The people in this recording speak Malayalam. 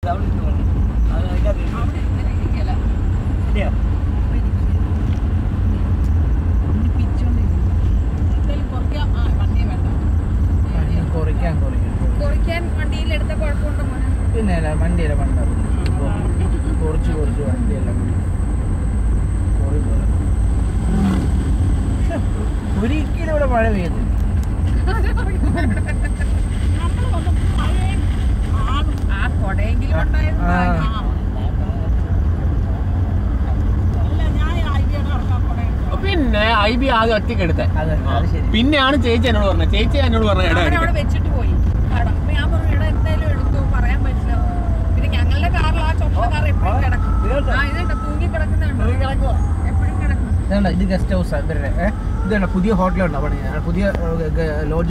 അവിടെ ഇരുന്ന് പോണം. അത് അതിനകത്ത് ഇരുന്ന്. അവിടെ ഇങ്ങനെ ഇരിക്കല. ഇല്ലയോ? വണ്ടി പിരിച്ചോണ്ടിരിക്കും. എന്തായാലും കുറയ്ക്കാം. ആ, വണ്ടി വേണ്ട. കുറയ്ക്കാൻ കുറയ്ക്കാൻ കുറയ്ക്കാൻ വണ്ടിയിൽ എടുത്ത കുഴപ്പമുണ്ടോ മോനെ പിന്നെ അല്ല വണ്ടിയല്ല പണ്ട കുറച്ച് കുറച്ച് വണ്ടിയെല്ലാം കൂടി കുറേ പോലെ ശ്ശെ, ഒരിക്കലും ഇവിടെ മഴ പെയ്യുന്നില്ല ആ കൊടയെങ്കിലും ഉണ്ടായിരുന്നു ആ. ഭാഗ്യം. പിന്നെ ഐ ബി ആദ്യം ഒറ്റയ്ക്ക് എടുത്തേ അതെ അത് ശരി പിന്നെയാണ് ചേച്ചി എന്നോട് പറഞ്ഞത് ചേച്ചി എന്നോട് പറഞ്ഞ ഇടം അവൻ അവിടെ എടുക്കാൻ. വെച്ചിട്ട് പോയി കടം അപ്പൊ ഞാൻ പറഞ്ഞു ഇട എന്തായാലും എടുത്തു പറയാൻ പറ്റില്ല പിന്നെ ഞങ്ങളുടെ കാറിൽ ആ ചുമന്ന കാർ എപ്പോഴും കിടക്കും ആ ഇതുണ്ട് തൂങ്ങി കിടക്കുന്നുണ്ട് എപ്പോഴും കിടക്കും ഇതാണ്ട ഇത് ഗസ്റ്റ് ഹൗസ് ഇവരുടെ ഏ? ഇതാണ് പുതിയ ഹോട്ടലുണ്ടോ പണി പുതിയ ലോഡ്ജ്